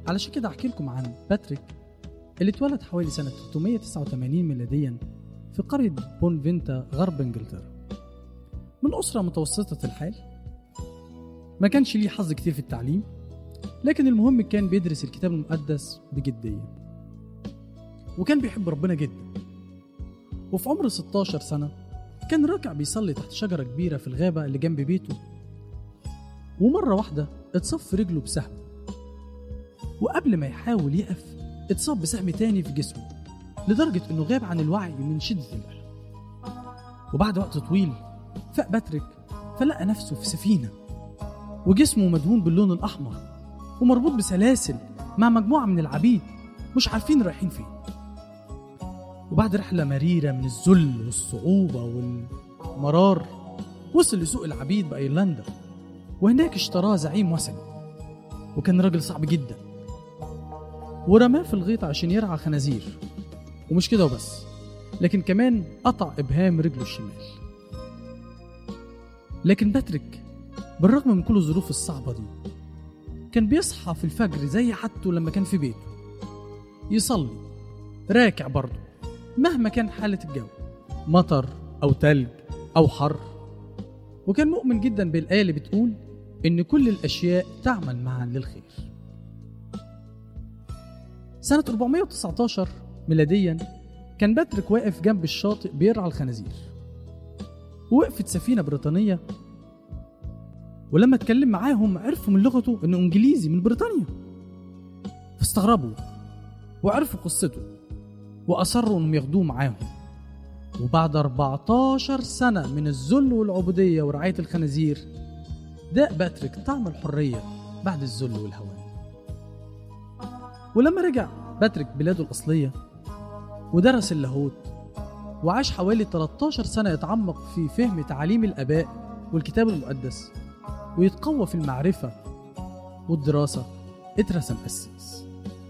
علشان كده أحكي لكم عن باتريك اللي اتولد حوالي سنة 389 ميلاديا في قرية بونفينتا غرب انجلترا من أسرة متوسطة الحال ما كانش ليه حظ كتير في التعليم لكن المهم كان بيدرس الكتاب المقدس بجدية وكان بيحب ربنا جدا وفي عمر 16 سنة كان راكع بيصلي تحت شجرة كبيرة في الغابة اللي جنب بيته ومرة واحدة اتصاب في رجله بسهم وقبل ما يحاول يقف اتصاب بسهم تاني في جسمه لدرجة انه غاب عن الوعي من شدة الألم وبعد وقت طويل فاق باتريك فلقى نفسه في سفينة وجسمه مدهون باللون الأحمر ومربوط بسلاسل مع مجموعة من العبيد مش عارفين رايحين فين وبعد رحلة مريرة من الذل والصعوبة والمرار وصل لسوق العبيد بأيرلندا وهناك اشتراه زعيم وثني وكان راجل صعب جدا ورماه في الغيط عشان يرعى خنازير ومش كده وبس لكن كمان قطع إبهام رجله الشمال لكن باتريك بالرغم من كل الظروف الصعبة دي كان بيصحى في الفجر زي عادته لما كان في بيته يصلي راكع برضه مهما كان حالة الجو مطر أو تلج أو حر وكان مؤمن جدا بالآية اللي بتقول إن كل الأشياء تعمل معا للخير سنة 419 ميلاديا كان باتريك واقف جنب الشاطئ بيرعى الخنازير ووقفت سفينة بريطانية ولما اتكلم معاهم عرفوا من لغته انه انجليزي من بريطانيا فاستغربوا وعرفوا قصته واصروا انهم ياخدوه معاهم وبعد 14 سنة من الذل والعبودية ورعاية الخنازير داق باتريك طعم الحرية بعد الذل والهوان ولما رجع باتريك بلاده الأصلية ودرس اللاهوت وعاش حوالي 13 سنة يتعمق في فهم تعاليم الآباء والكتاب المقدس ويتقوى في المعرفة والدراسة اترسم قسيس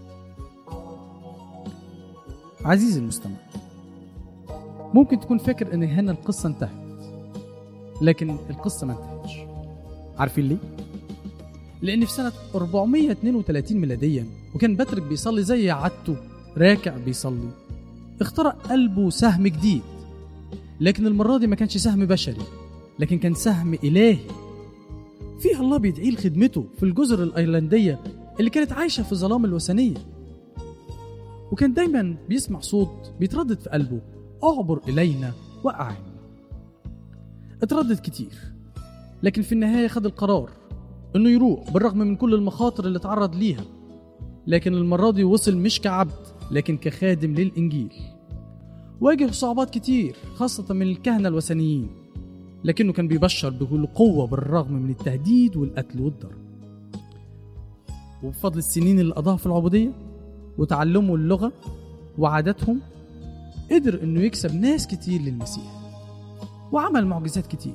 عزيزي المستمع ممكن تكون فاكر ان هنا القصة انتهت لكن القصة ما انتهتش عارفين ليه؟ لأن في سنة 432 ميلاديا وكان باتريك بيصلي زي عادته راكع بيصلي اخترق قلبه سهم جديد لكن المرة دي ما كانش سهم بشري لكن كان سهم إلهي فيه الله بيدعيه لخدمته في الجزر الأيرلندية اللي كانت عايشة في ظلام الوثنية وكان دايما بيسمع صوت بيتردد في قلبه اعبر إلينا وأعن اتردد كتير لكن في النهاية خد القرار انه يروح بالرغم من كل المخاطر اللي اتعرض ليها لكن المرة دي وصل مش كعبد لكن كخادم للإنجيل واجه صعوبات كتير خاصة من الكهنة الوثنيين لكنه كان بيبشر بكل قوة بالرغم من التهديد والقتل والضرب وبفضل السنين اللي قضاها في العبودية وتعلمه اللغة وعاداتهم قدر انه يكسب ناس كتير للمسيح وعمل معجزات كتير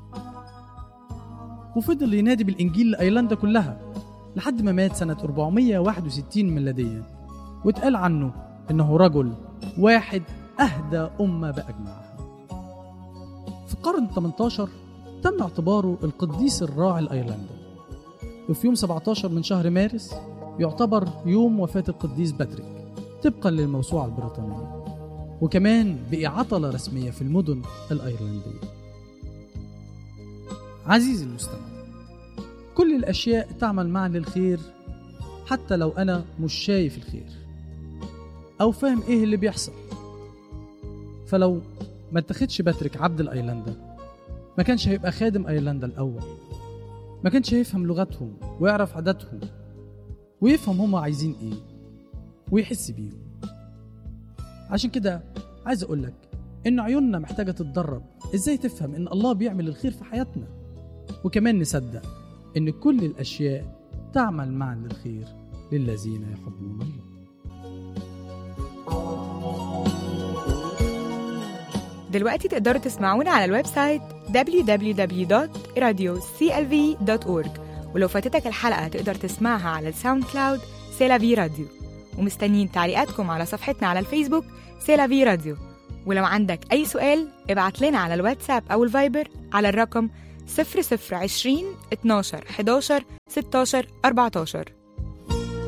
وفضل ينادي بالإنجيل لأيرلندا كلها لحد ما مات سنة 461 ميلاديا واتقال عنه إنه رجل واحد أهدى أمة بأجمعها في القرن 18 تم اعتباره القديس الراعي الأيرلندي وفي يوم 17 من شهر مارس يعتبر يوم وفاة القديس باتريك طبقا للموسوعة البريطانية وكمان بقي عطلة رسمية في المدن الأيرلندية عزيزي المستمع كل الأشياء تعمل معا للخير حتى لو أنا مش شايف الخير أو فاهم إيه اللي بيحصل فلو ما اتخدش باتريك عبد الأيرلندا ما كانش هيبقى خادم أيرلندا الأول ما كانش هيفهم لغتهم ويعرف عاداتهم ويفهم هما عايزين إيه ويحس بيهم عشان كده عايز أقولك إن عيوننا محتاجة تتدرب إزاي تفهم إن الله بيعمل الخير في حياتنا وكمان نصدق إن كل الأشياء تعمل معا للخير للذين يحبون الله دلوقتي تقدروا تسمعونا على الويب سايت www.radioclv.org ولو فاتتك الحلقة تقدر تسمعها على الساوند كلاود سيلافي راديو ومستنيين تعليقاتكم على صفحتنا على الفيسبوك سيلافي راديو ولو عندك أي سؤال ابعت لنا على الواتساب أو الفايبر على الرقم 0020 12 11 16 14